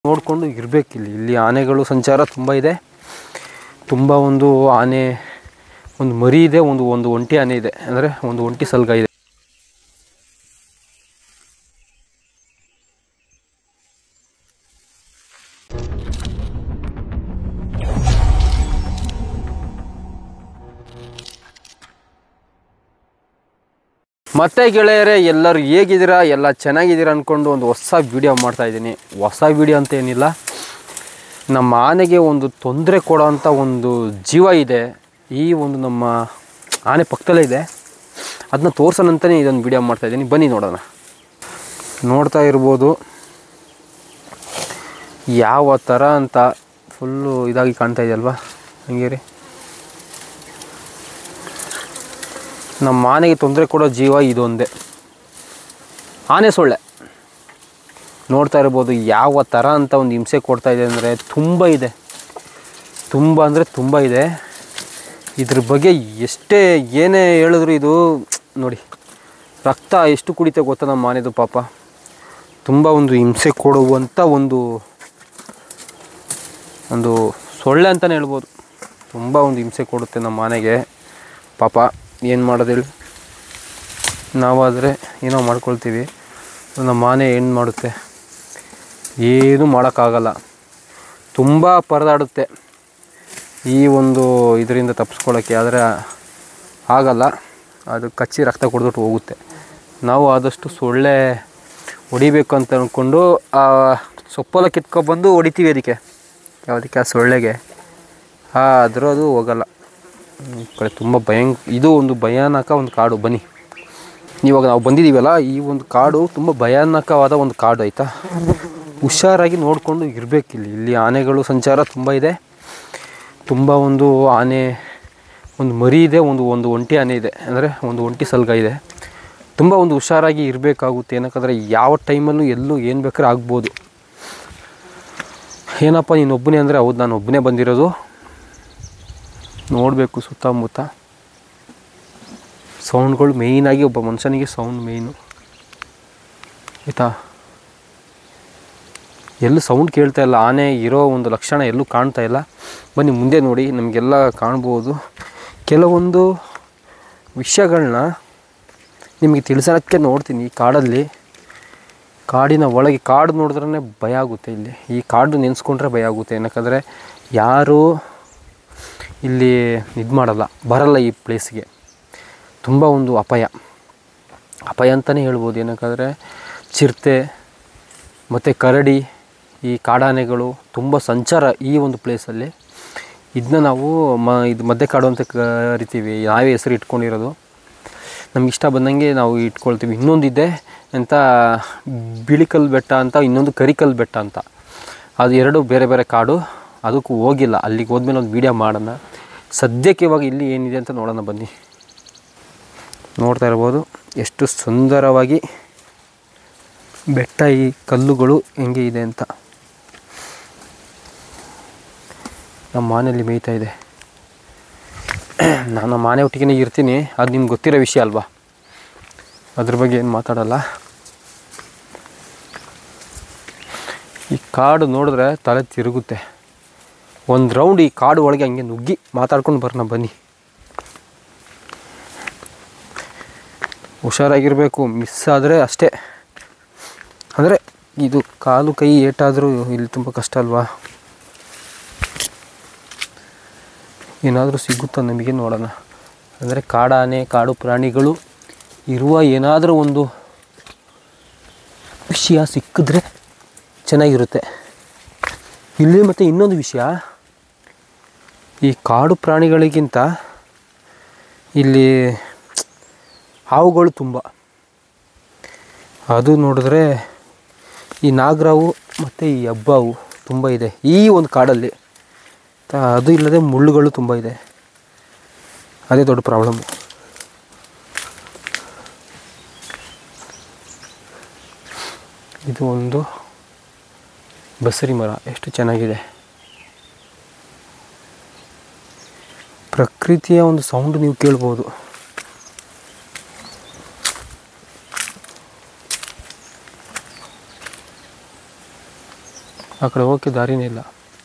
ನೋಡಿಕೊಂಡು ಇರಬೇಕಿಲ್ಲಿ ಇಲ್ಲಿ ಆನೆಗಳು ಸಂಚಾರ ತುಂಬ ಇದೆ ತುಂಬ ಒಂದು ಆನೆ ಒಂದು ಮರಿ ಇದೆ ಒಂದು ಒಂದು ಒಂಟಿ ಆನೆ ಇದೆ ಅಂದರೆ ಒಂದು ಒಂಟಿ ಸಲ್ಗ ಇದೆ ಮತ್ತೆ ಗೆಳೆಯರೇ ಎಲ್ಲರೂ ಹೇಗಿದ್ದೀರಾ ಎಲ್ಲ ಚೆನ್ನಾಗಿದ್ದೀರಾ ಅಂದ್ಕೊಂಡು ಒಂದು ಹೊಸ ವಿಡಿಯೋ ಮಾಡ್ತಾ ಇದ್ದೀನಿ ಹೊಸ ವಿಡಿಯೋ ಅಂತ ಏನಿಲ್ಲ ನಮ್ಮ ಆನೆಗೆ ಒಂದು ತೊಂದರೆ ಕೊಡೋವಂಥ ಒಂದು ಜೀವ ಇದೆ ಈ ಒಂದು ನಮ್ಮ ಆನೆ ಪಕ್ಕದಲ್ಲೇ ಇದೆ ಅದನ್ನ ತೋರ್ಸೋಣಂತಲೇ ಇದೊಂದು ವಿಡಿಯೋ ಮಾಡ್ತಾ ಇದ್ದೀನಿ ಬನ್ನಿ ನೋಡೋಣ ನೋಡ್ತಾ ಇರ್ಬೋದು ಯಾವ ಥರ ಅಂತ ಫುಲ್ಲು ಇದಾಗಿ ಕಾಣ್ತಾ ಇದೆಯಲ್ವಾ ಹಂಗೆ ರೀ ನಮ್ಮ ಆನೆಗೆ ತೊಂದರೆ ಕೊಡೋ ಜೀವ ಇದೊಂದೇ ಆನೆ ಸೊಳ್ಳೆ ನೋಡ್ತಾ ಇರ್ಬೋದು ಯಾವ ಥರ ಅಂತ ಒಂದು ಹಿಂಸೆ ಕೊಡ್ತಾ ಇದೆ ಅಂದರೆ ತುಂಬ ಇದೆ ತುಂಬ ಅಂದರೆ ತುಂಬ ಇದೆ ಇದ್ರ ಬಗ್ಗೆ ಎಷ್ಟೇ ಏನೇ ಹೇಳಿದ್ರು ಇದು ನೋಡಿ ರಕ್ತ ಎಷ್ಟು ಕುಡಿತೆ ಗೊತ್ತಾ ನಮ್ಮ ಆನೆದು ಪಾಪ ತುಂಬ ಒಂದು ಹಿಂಸೆ ಕೊಡುವಂಥ ಒಂದು ಒಂದು ಸೊಳ್ಳೆ ಅಂತಲೇ ಹೇಳ್ಬೋದು ತುಂಬ ಒಂದು ಹಿಂಸೆ ಕೊಡುತ್ತೆ ನಮ್ಮ ಆನೆಗೆ ಪಾಪ ಏನು ಮಾಡೋದು ಹೇಳಿ ನಾವಾದರೆ ಏನೋ ಮಾಡ್ಕೊಳ್ತೀವಿ ನಮ್ಮ ಆನೆ ಏನು ಮಾಡುತ್ತೆ ಏನೂ ಮಾಡೋಕ್ಕಾಗಲ್ಲ ತುಂಬ ಪರದಾಡುತ್ತೆ ಈ ಒಂದು ಇದರಿಂದ ತಪ್ಪಿಸ್ಕೊಳ್ಳೋಕ್ಕೆ ಆದರೆ ಆಗಲ್ಲ ಅದು ಕಚ್ಚಿ ರಕ್ತ ಕುಡಿದ್ಬಿಟ್ಟು ಹೋಗುತ್ತೆ ನಾವು ಆದಷ್ಟು ಸೊಳ್ಳೆ ಹೊಡಿಬೇಕು ಅಂತ ಅಂದ್ಕೊಂಡು ಆ ಸೊಪ್ಪೆಲ್ಲ ಕಿತ್ಕೊಬಂದು ಹೊಡಿತೀವಿ ಅದಕ್ಕೆ ಯಾವುದಕ್ಕೆ ಆ ಸೊಳ್ಳೆಗೆ ಆದರೂ ಅದು ಹೋಗಲ್ಲ ಈ ಕಡೆ ತುಂಬ ಭಯಂಕ ಇದು ಒಂದು ಭಯಾನಕ ಒಂದು ಕಾಡು ಬನ್ನಿ ಇವಾಗ ನಾವು ಬಂದಿದ್ದೀವಲ್ಲ ಈ ಒಂದು ಕಾಡು ತುಂಬ ಭಯಾನಕವಾದ ಒಂದು ಕಾಡು ಆಯಿತಾ ಹುಷಾರಾಗಿ ನೋಡಿಕೊಂಡು ಇರಬೇಕಿಲ್ಲಿ ಇಲ್ಲಿ ಆನೆಗಳು ಸಂಚಾರ ತುಂಬ ಇದೆ ತುಂಬ ಒಂದು ಆನೆ ಒಂದು ಮರಿ ಇದೆ ಒಂದು ಒಂದು ಒಂಟಿ ಆನೆ ಇದೆ ಅಂದರೆ ಒಂದು ಒಂಟಿ ಸಲ್ಗ ಇದೆ ತುಂಬ ಒಂದು ಹುಷಾರಾಗಿ ಇರಬೇಕಾಗುತ್ತೆ ಏನಕ್ಕಂದರೆ ಯಾವ ಟೈಮಲ್ಲೂ ಎಲ್ಲೂ ಏನು ಬೇಕಾದ್ರೂ ಆಗ್ಬೋದು ಏನಪ್ಪ ನೀನು ಒಬ್ಬನೇ ಅಂದರೆ ಹೌದು ನಾನು ಒಬ್ಬನೇ ಬಂದಿರೋದು ನೋಡಬೇಕು ಸುತ್ತಮುತ್ತ ಸೌಂಡ್ಗಳು ಮೇಯ್ನಾಗಿ ಒಬ್ಬ ಮನುಷ್ಯನಿಗೆ ಸೌಂಡ್ ಮೇಯ್ನು ಆಯಿತಾ ಎಲ್ಲೂ ಸೌಂಡ್ ಕೇಳ್ತಾ ಇಲ್ಲ ಆನೆ ಇರೋ ಒಂದು ಲಕ್ಷಣ ಎಲ್ಲೂ ಕಾಣ್ತಾ ಇಲ್ಲ ಬನ್ನಿ ಮುಂದೆ ನೋಡಿ ನಮಗೆಲ್ಲ ಕಾಣ್ಬೋದು ಕೆಲವೊಂದು ವಿಷಯಗಳನ್ನ ನಿಮಗೆ ತಿಳಿಸೋಕ್ಕೆ ನೋಡ್ತೀನಿ ಈ ಕಾಡಲ್ಲಿ ಕಾಡಿನ ಒಳಗೆ ಕಾಡು ನೋಡಿದ್ರೇ ಭಯ ಆಗುತ್ತೆ ಇಲ್ಲಿ ಈ ಕಾಡು ನೆನೆಸ್ಕೊಂಡ್ರೆ ಭಯ ಆಗುತ್ತೆ ಏನಕ್ಕಂದರೆ ಯಾರು ಇಲ್ಲಿ ಇದು ಮಾಡಲ್ಲ ಬರಲ್ಲ ಈ ಪ್ಲೇಸ್ಗೆ ತುಂಬ ಒಂದು ಅಪಾಯ ಅಪಾಯ ಅಂತಲೇ ಹೇಳ್ಬೋದು ಏನಕ್ಕಂದರೆ ಚಿರತೆ ಮತ್ತು ಕರಡಿ ಈ ಕಾಡಾನೆಗಳು ತುಂಬ ಸಂಚಾರ ಈ ಒಂದು ಪ್ಲೇಸಲ್ಲಿ ಇದನ್ನ ನಾವು ಮ ಇದು ಮಧ್ಯೆ ಕಾಡು ಅಂತ ಕರಿತೀವಿ ನಾವೇ ಹೆಸರು ಇಟ್ಕೊಂಡಿರೋದು ನಮ್ಗೆ ಇಷ್ಟ ಬಂದಂಗೆ ನಾವು ಇಟ್ಕೊಳ್ತೀವಿ ಇನ್ನೊಂದಿದೆ ಅಂತ ಬಿಳಿಕಲ್ ಬೆಟ್ಟ ಅಂತ ಇನ್ನೊಂದು ಕರಿಕಲ್ ಬೆಟ್ಟ ಅಂತ ಅದು ಎರಡು ಬೇರೆ ಬೇರೆ ಕಾಡು ಅದಕ್ಕೂ ಹೋಗಿಲ್ಲ ಅಲ್ಲಿಗೆ ಹೋದ್ಮೇಲೆ ಒಂದು ವೀಡಿಯೋ ಮಾಡೋಣ ಸದ್ಯಕ್ಕೆ ಇವಾಗ ಇಲ್ಲಿ ಏನಿದೆ ಅಂತ ನೋಡೋಣ ಬನ್ನಿ ನೋಡ್ತಾ ಇರ್ಬೋದು ಎಷ್ಟು ಸುಂದರವಾಗಿ ಬೆಟ್ಟ ಈ ಕಲ್ಲುಗಳು ಹೆಂಗೆ ಇದೆ ಅಂತ ನಮ್ಮ ಮನೆಯಲ್ಲಿ ಮೇಯ್ತಾ ಇದೆ ನಾನು ನಮ್ಮ ಮನೆ ಒಟ್ಟಿಗೆ ಇರ್ತೀನಿ ಅದು ನಿಮ್ಗೆ ಗೊತ್ತಿರೋ ವಿಷಯ ಅಲ್ವಾ ಅದ್ರ ಬಗ್ಗೆ ಏನು ಮಾತಾಡಲ್ಲ ಈ ಕಾಡು ನೋಡಿದ್ರೆ ತಲೆ ತಿರುಗುತ್ತೆ ಒಂದು ರೌಂಡ್ ಈ ಕಾಡು ಒಳಗೆ ಹಂಗೆ ನುಗ್ಗಿ ಮಾತಾಡ್ಕೊಂಡು ಬರೋಣ ಬನ್ನಿ ಹುಷಾರಾಗಿರಬೇಕು ಮಿಸ್ ಆದರೆ ಅಷ್ಟೇ ಅಂದರೆ ಇದು ಕಾಲು ಕೈ ಏಟಾದರೂ ಇಲ್ಲಿ ತುಂಬ ಕಷ್ಟ ಅಲ್ವಾ ಏನಾದರೂ ಸಿಗುತ್ತಾ ನಮಗೆ ನೋಡೋಣ ಅಂದರೆ ಕಾಡಾನೆ ಕಾಡು ಪ್ರಾಣಿಗಳು ಇರುವ ಏನಾದರೂ ಒಂದು ವಿಷಯ ಸಿಕ್ಕಿದ್ರೆ ಚೆನ್ನಾಗಿರುತ್ತೆ ಇಲ್ಲಿ ಮತ್ತು ಇನ್ನೊಂದು ವಿಷಯ ಈ ಕಾಡು ಪ್ರಾಣಿಗಳಿಗಿಂತ ಇಲ್ಲಿ ಹಾವುಗಳು ತುಂಬ ಅದು ನೋಡಿದ್ರೆ ಈ ನಾಗರಾವು ಮತ್ತು ಈ ಹಬ್ಬವು ತುಂಬ ಇದೆ ಈ ಒಂದು ಕಾಡಲ್ಲಿ ತ- ಅದು ಇಲ್ಲದೆ ಮುಳ್ಳುಗಳು ತುಂಬ ಇದೆ ಅದೇ ದೊಡ್ಡ ಪ್ರಾಬ್ಲಮ್ಮು ಇದು ಒಂದು ಬಸರಿ ಮರ ಎಷ್ಟು ಚೆನ್ನಾಗಿದೆ ಪ್ರಕೃತಿಯ ಒಂದು ಸೌಂಡ್ ನೀವು ಕೇಳ್ಬೋದು ಆ ಕಡೆ ಹೋಗೋಕ್ಕೆ ದಾರಿನೇ ಇಲ್ಲ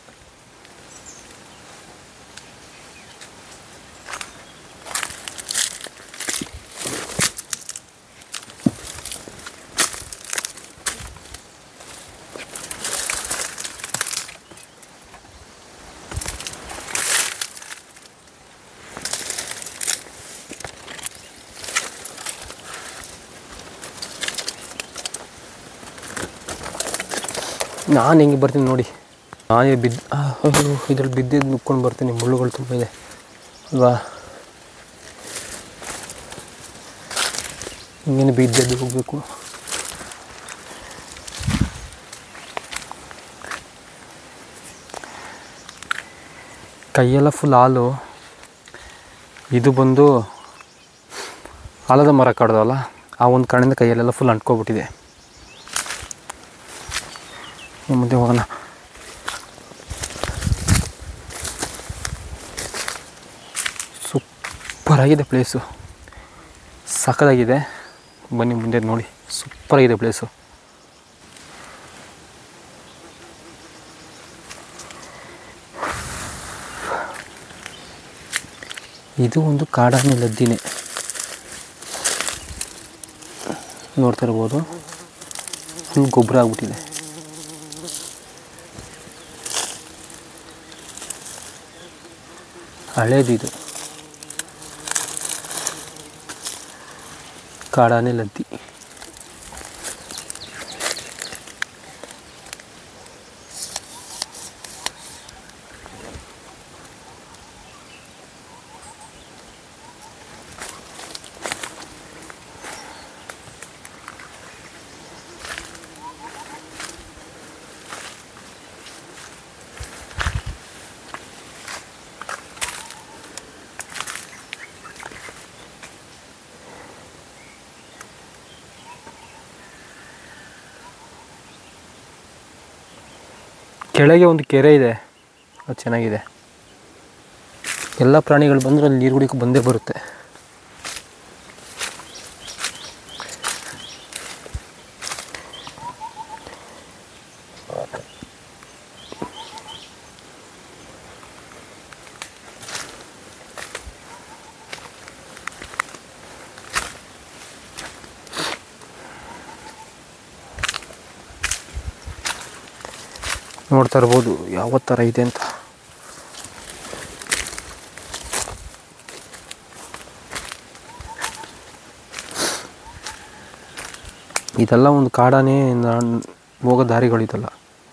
ನಾನು ಹೆಂಗೆ ಬರ್ತೀನಿ ನೋಡಿ ನಾನೇ ಬಿದ್ದು ಇದ್ರಲ್ಲಿ ಬಿದ್ದಿದ್ದು ನುಕ್ಕೊಂಡು ಬರ್ತೀನಿ ಮುಳ್ಳುಗಳು ತುಂಬ ಇದೆ ಅಲ್ವಾ ಹಿಂಗೇನು ಬಿದ್ದೆದ್ದು ಹೋಗಬೇಕು ಕೈಯೆಲ್ಲ ಫುಲ್ ಹಾಲು ಇದು ಬಂದು ಆಲದ ಮರ ಕಡ್ದವಲ್ಲ ಆ ಒಂದು ಕಣ್ಣಿಂದ ಕೈಯಲ್ಲೆಲ್ಲ ಫುಲ್ ಅಂಟ್ಕೊಬಿಟ್ಟಿದೆ ಇನ್ನು ಮುಂದೆ ಹೋಗೋಣ ಸೂಪರಾಗಿದೆ ಪ್ಲೇಸು ಸಖತ್ತಾಗಿದೆ ಬನ್ನಿ ಮುಂದೆ ನೋಡಿ ಸೂಪರಾಗಿದೆ ಪ್ಲೇಸು ಇದು ಒಂದು ಕಾಡಾನೆ ಲದ್ದಿನೇ ನೋಡ್ತಾ ಇರ್ಬೋದು ಫುಲ್ ಗೊಬ್ಬರ ಆಗ್ಬಿಟ್ಟಿದೆ ಹಳೇದು ಇದು ಕಾಡಾನೆ ಲದ್ದಿ ಕೆಳಗೆ ಒಂದು ಕೆರೆ ಇದೆ ಅದು ಚೆನ್ನಾಗಿದೆ ಎಲ್ಲ ಪ್ರಾಣಿಗಳು ಬಂದರೆ ಅಲ್ಲಿ ನೀರು ಕುಡಿಯೋಕೆ ಬಂದೇ ಬರುತ್ತೆ ನೋಡ್ತಾ ಇರ್ಬೋದು ಯಾವ ಥರ ಇದೆ ಅಂತ ಇದೆಲ್ಲ ಒಂದು ಕಾಡಾನೆ ನಾನ್ ಹೋಗೋ ದಾರಿಗಳಿದೆಲ್ಲ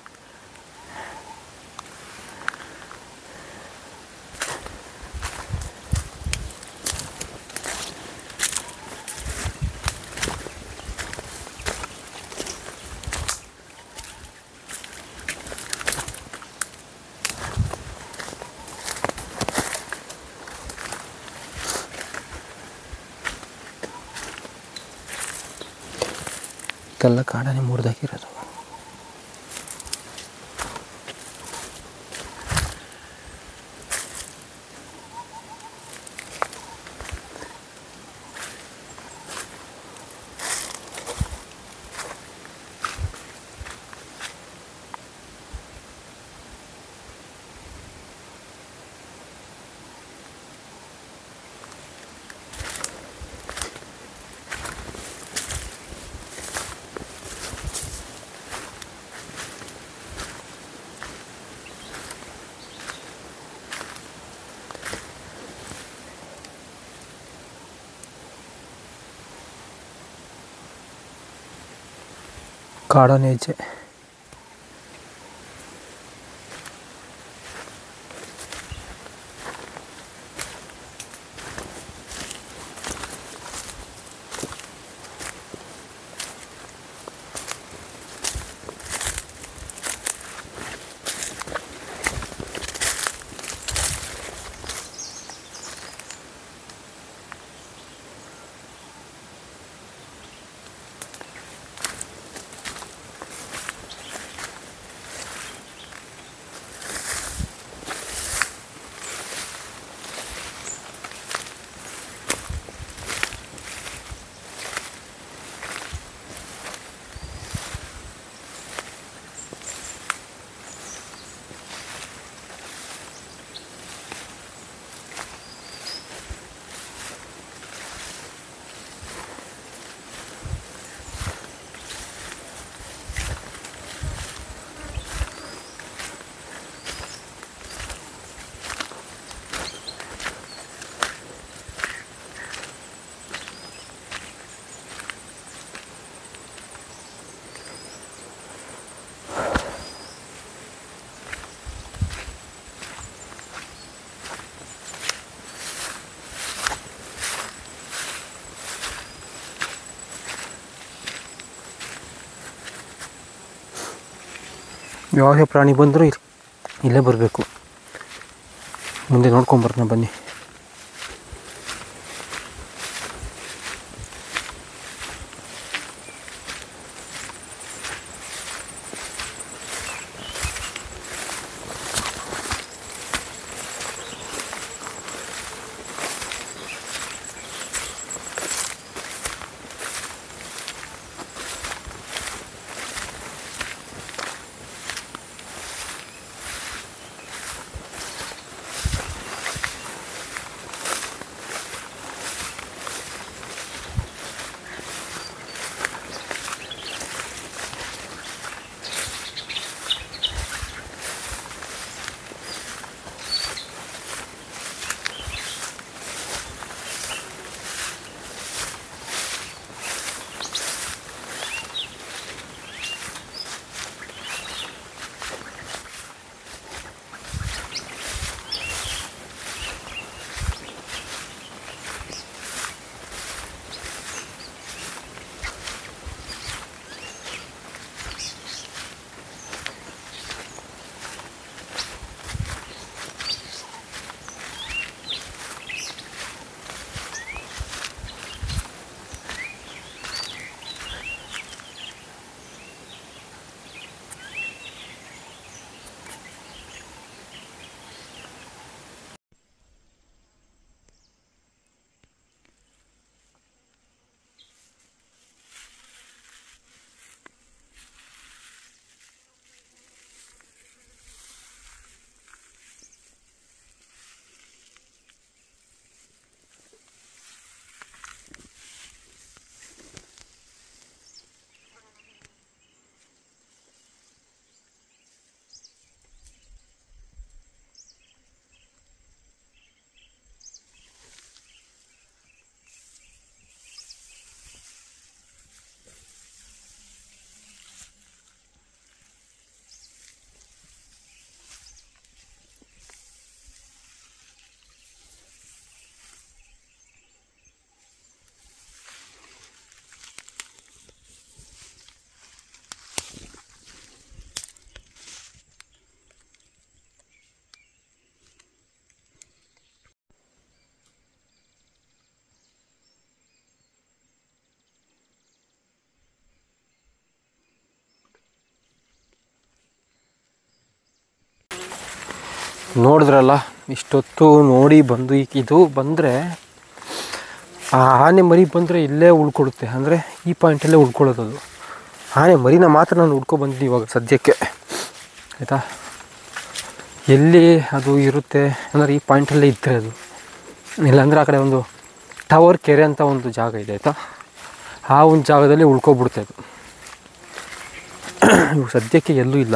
ಇದೆಲ್ಲ ಕಾಡಾನೆ ಮುರಿದಾಕಿರೋದು ಕಾಡಾನೆ ಹೆಜ್ಜೆ ಯಾವುದೇ ಪ್ರಾಣಿ ಬಂದರೂ ಇಲ್ಲಿ ಇಲ್ಲೇ ಬರಬೇಕು ಮುಂದೆ ನೋಡ್ಕೊಂಬರೋಣ ಬನ್ನಿ ನೋಡಿದ್ರಲ್ಲ ಇಷ್ಟೊತ್ತು ನೋಡಿ ಬಂದು ಈಗ ಇದು ಬಂದರೆ ಆ ಆನೆ ಮರಿ ಬಂದರೆ ಇಲ್ಲೇ ಉಳ್ಕೊಡುತ್ತೆ ಅಂದರೆ ಈ ಪಾಯಿಂಟಲ್ಲೇ ಉಳ್ಕೊಳ್ಳೋದು ಅದು ಆನೆ ಮರಿನ ಮಾತ್ರ ನಾನು ಹುಡ್ಕೊ ಬಂದಿದ್ದೀನಿ ಇವಾಗ ಸದ್ಯಕ್ಕೆ ಆಯಿತಾ ಎಲ್ಲಿ ಅದು ಇರುತ್ತೆ ಅಂದರೆ ಈ ಪಾಯಿಂಟಲ್ಲೇ ಇದ್ದರೆ ಅದು ಇಲ್ಲಾಂದರೆ ಆ ಕಡೆ ಒಂದು ಟವರ್ ಕೆರೆ ಅಂತ ಒಂದು ಜಾಗ ಇದೆ ಆಯಿತಾ ಆ ಒಂದು ಜಾಗದಲ್ಲಿ ಉಳ್ಕೊಬಿಡುತ್ತೆ ಅದು ಇವು ಸದ್ಯಕ್ಕೆ ಎಲ್ಲೂ ಇಲ್ಲ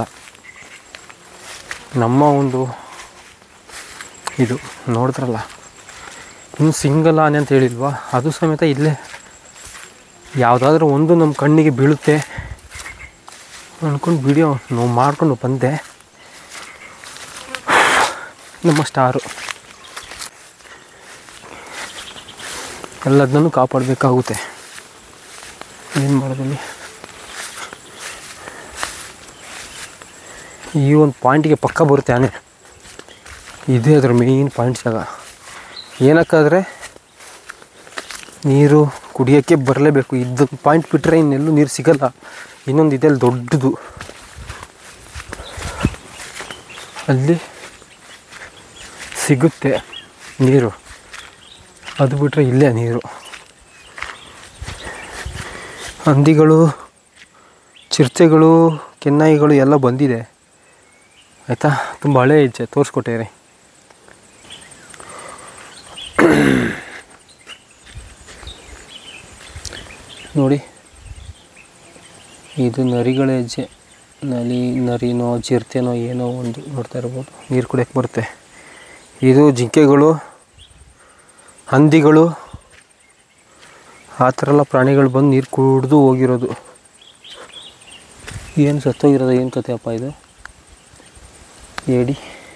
ನಮ್ಮ ಒಂದು ಇದು ನೋಡಿದ್ರಲ್ಲ ಇನ್ನು ಸಿಂಗಲ್ ಆನೆ ಅಂತ ಹೇಳಿಲ್ವಾ ಅದು ಸಮೇತ ಇಲ್ಲೇ ಯಾವುದಾದ್ರೂ ಒಂದು ನಮ್ಮ ಕಣ್ಣಿಗೆ ಬೀಳುತ್ತೆ ಅಂದ್ಕೊಂಡು ವಿಡಿಯೋ ನಾವು ಮಾಡಿಕೊಂಡು ಬಂದೆ ನಮ್ಮ ಸ್ಟಾರು ಎಲ್ಲದನ್ನೂ ಕಾಪಾಡಬೇಕಾಗುತ್ತೆ ಏನು ಮಾಡೋದಲ್ಲಿ ಈ ಒಂದು ಪಾಯಿಂಟಿಗೆ ಪಕ್ಕ ಬರುತ್ತೆ ಆನೆ ಇದೇ ಅದ್ರ ಮೇಯ್ನ್ ಪಾಯಿಂಟ್ ಜಾಗ ಏನಕ್ಕಾದರೆ ನೀರು ಕುಡಿಯೋಕ್ಕೆ ಬರಲೇಬೇಕು ಇದೊಂದು ಪಾಯಿಂಟ್ ಬಿಟ್ಟರೆ ಇನ್ನೆಲ್ಲೂ ನೀರು ಸಿಗಲ್ಲ ಇನ್ನೊಂದು ಇದೆಲ್ಲ ದೊಡ್ಡದು ಅಲ್ಲಿ ಸಿಗುತ್ತೆ ನೀರು ಅದು ಬಿಟ್ಟರೆ ಇಲ್ಲೇ ನೀರು ಹಂದಿಗಳು ಚಿರತೆಗಳು ಕೆನ್ನಾಯಿಗಳು ಎಲ್ಲ ಬಂದಿದೆ ಆಯಿತಾ ತುಂಬ ಹಳೆ ಹೆಜ್ಜೆ ತೋರಿಸ್ಕೊಟ್ಟೇರಿ ನೋಡಿ ಇದು ನರಿಗಳ ಹೆಜ್ಜೆ ನಲಿ ನರಿನೋ ಚಿರತೆನೋ ಏನೋ ಒಂದು ನೋಡ್ತಾ ಇರ್ಬೋದು ನೀರು ಕುಡಿಯೋಕ್ಕೆ ಬರುತ್ತೆ ಇದು ಜಿಂಕೆಗಳು ಹಂದಿಗಳು ಆ ಥರ ಎಲ್ಲ ಪ್ರಾಣಿಗಳು ಬಂದು ನೀರು ಕುಡಿದು ಹೋಗಿರೋದು ಏನು ಸತ್ತೋಗಿರೋದು ಏನು ಕಥೆಯಪ್ಪ ಇದು ಏಡಿ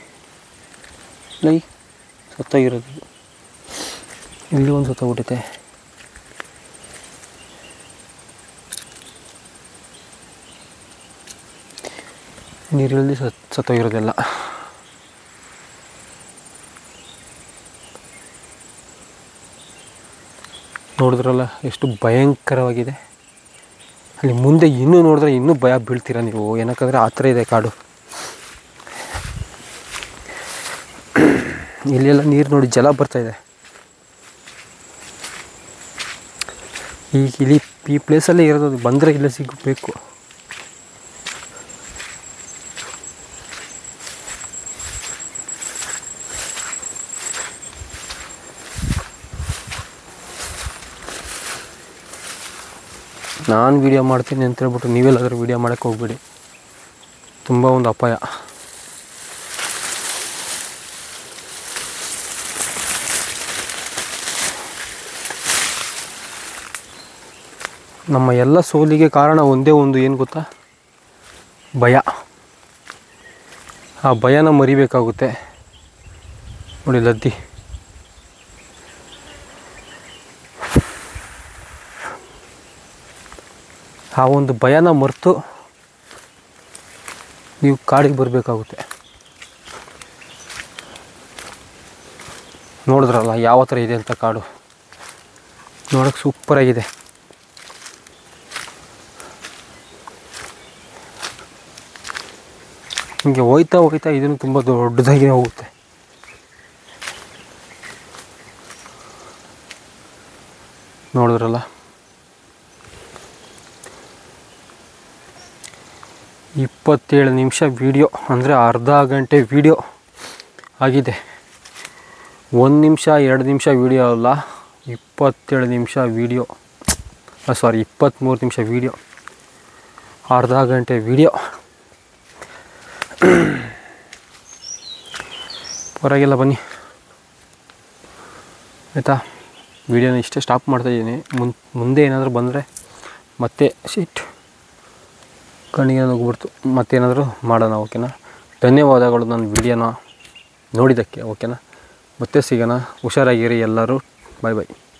ಲೈ ಸತ್ತೋಗಿರೋದು ಇದು. ಇಲ್ಲಿ ಒಂದು ಸತ್ತೋಗ್ಬಿಟ್ಟೈತೆ ನೀರಿಲ್ಲದೆ ಸತ್ ಸತ್ತೋಗಿರೋದೆಲ್ಲ ನೋಡಿದ್ರಲ್ಲ ಎಷ್ಟು ಭಯಂಕರವಾಗಿದೆ ಅಲ್ಲಿ ಮುಂದೆ ಇನ್ನೂ ನೋಡಿದ್ರೆ ಇನ್ನೂ ಭಯ ಬೀಳ್ತೀರ ನೀವು ಏನಕ್ಕಂದರೆ ಆ ಥರ ಇದೆ ಕಾಡು ಇಲ್ಲೆಲ್ಲ ನೀರು ನೋಡಿ ಜಲ ಬರ್ತಾ ಇದೆ ಈಗ ಇಲ್ಲಿ ಈ ಪ್ಲೇಸಲ್ಲೇ ಇರೋದು ಬಂದರೆ ಇಲ್ಲೇ ಸಿಗಬೇಕು ನಾನು ವೀಡಿಯೋ ಮಾಡ್ತೀನಿ ಅಂತ ಹೇಳ್ಬಿಟ್ಟು ನೀವೆಲ್ಲಾದರೂ ವೀಡಿಯೋ ಮಾಡೋಕ್ಕೆ ಹೋಗ್ಬೇಡಿ ತುಂಬ ಒಂದು ಅಪಾಯ ನಮ್ಮ ಎಲ್ಲ ಸೋಲಿಗೆ ಕಾರಣ ಒಂದೇ ಒಂದು ಏನು ಗೊತ್ತಾ ಭಯ ಆ ಭಯನ ಮರಿಬೇಕಾಗುತ್ತೆ ನೋಡಿ ಲದ್ದಿ ಆ ಒಂದು ಭಯನ ಮರೆತು ನೀವು ಕಾಡಿಗೆ ಬರಬೇಕಾಗುತ್ತೆ ನೋಡಿದ್ರಲ್ಲ ಯಾವ ಥರ ಇದೆ ಅಂತ ಕಾಡು ನೋಡೋಕೆ ಸೂಪರಾಗಿದೆ ಹಿಂಗೆ ಹೋಯ್ತಾ ಹೋಯ್ತಾ ಇದನ್ನು ತುಂಬ ದೊಡ್ಡದಾಗಿ ಹೋಗುತ್ತೆ ನೋಡಿದ್ರಲ್ಲ ಇಪ್ಪತ್ತೇಳು ನಿಮಿಷ ವೀಡಿಯೋ ಅಂದರೆ ಅರ್ಧ ಗಂಟೆ ವೀಡಿಯೋ ಆಗಿದೆ ಒಂದು ನಿಮಿಷ ಎರಡು ನಿಮಿಷ ವೀಡಿಯೋ ಅಲ್ಲ ಇಪ್ಪತ್ತೇಳು ನಿಮಿಷ ವೀಡಿಯೋ ಸಾರಿ ಇಪ್ಪತ್ತ್ಮೂರು ನಿಮಿಷ ವೀಡಿಯೋ ಅರ್ಧ ಗಂಟೆ ವೀಡಿಯೋ ಹೊರಗೆಲ್ಲ ಬನ್ನಿ ಆಯಿತಾ ವೀಡಿಯೋನ ಇಷ್ಟೇ ಸ್ಟಾಪ್ ಮಾಡ್ತಾಯಿದ್ದೀನಿ ಮುನ್ ಮುಂದೆ ಏನಾದರೂ ಬಂದರೆ ಮತ್ತೆ ಶೀಟ್ ಕಣ್ಣಿಗೆ ನುಗ್ಬಿಡ್ತು ಮತ್ತೇನಾದರೂ ಮಾಡೋಣ ಓಕೆನಾ ಧನ್ಯವಾದಗಳು ನನ್ನ ವಿಡಿಯೋನ ನೋಡಿದ್ದಕ್ಕೆ ಓಕೆನಾ ಮತ್ತೆ ಸಿಗೋಣ ಹುಷಾರಾಗಿರಿ ಎಲ್ಲರೂ ಬಾಯ್ ಬಾಯ್